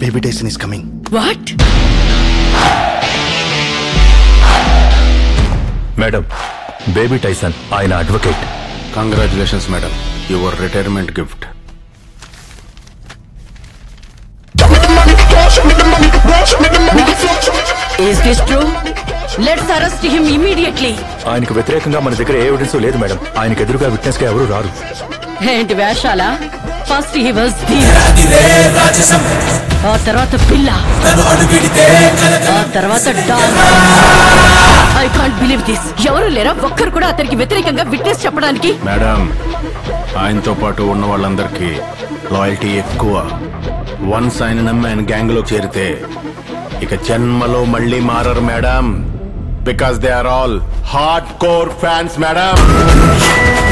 baby Tyson is coming what madam baby Tyson ఆయన advocate congratulations madam your retirement gift is this true let's arrest him immediately ఆయనకు వ్యతిరేకంగా మన దగ్గర ఏ evidence లేదు madam ఆయనకు ఎదురుగా విట్నెస్ గా ఎవరు రారు ఏంటి వేషాల ఫస్ట్ హీ వాజ్ ఆ తర్వాత పిల్ల ఆ తర్వాత don I can't believe this ఎవరు లేరా ఒక్కరు కూడా అతనికి వ్యతిరేకంగా విట్నెస్ చెప్పడానికి మేడం ఆయనతో పాటు ఉన్న వాళ్ళందరికీ లాయల్టీ ఎక్కువ వన్స్ ఆయన నమ్మి ఆయన గ్యాంగ్ లో చేరితే ఇక జన్మలో మళ్ళీ మారరు madam because they are all hard core fans madam